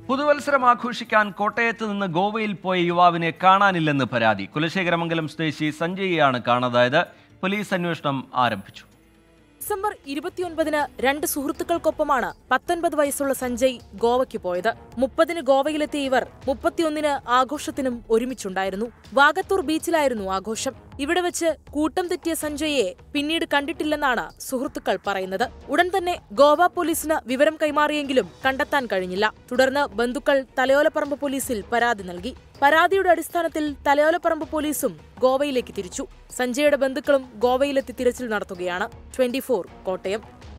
പുതുവത്സരം ആഘോഷിക്കാൻ കോട്ടയത്ത് നിന്ന് ഗോവയിൽ പോയ യുവാവിനെ കാണാനില്ലെന്ന് പരാതി കുലശേഖരമംഗലം സ്വദേശി സഞ്ജയിയാണ് കാണാതായത് പോലീസ് അന്വേഷണം ആരംഭിച്ചു ഡിസംബർ ഇരുപത്തിയൊൻപതിന് രണ്ട് സുഹൃത്തുക്കൾക്കൊപ്പമാണ് പത്തൊൻപത് വയസ്സുള്ള സഞ്ജയ് ഗോവയ്ക്ക് പോയത് മുപ്പതിന് ഗോവയിലെത്തിയ ഇവർ മുപ്പത്തിയൊന്നിന് ആഘോഷത്തിനും ഒരുമിച്ചുണ്ടായിരുന്നു വാഗത്തൂർ ബീച്ചിലായിരുന്നു ആഘോഷം ഇവിടെ വെച്ച് കൂട്ടം തെറ്റിയ സഞ്ജയെ പിന്നീട് കണ്ടിട്ടില്ലെന്നാണ് സുഹൃത്തുക്കൾ പറയുന്നത് ഉടൻ തന്നെ ഗോവ പോലീസിന് വിവരം കൈമാറിയെങ്കിലും കണ്ടെത്താൻ കഴിഞ്ഞില്ല തുടർന്ന് ബന്ധുക്കൾ തലയോലപ്പറമ്പ് പോലീസിൽ പരാതി നൽകി പരാതിയുടെ അടിസ്ഥാനത്തിൽ തലയോലപ്പറമ്പ് പോലീസും ഗോവയിലേക്ക് തിരിച്ചു സഞ്ജയുടെ ബന്ധുക്കളും ഗോവയിലെത്തി തിരച്ചിൽ നടത്തുകയാണ് ട്വന്റി കോട്ടയം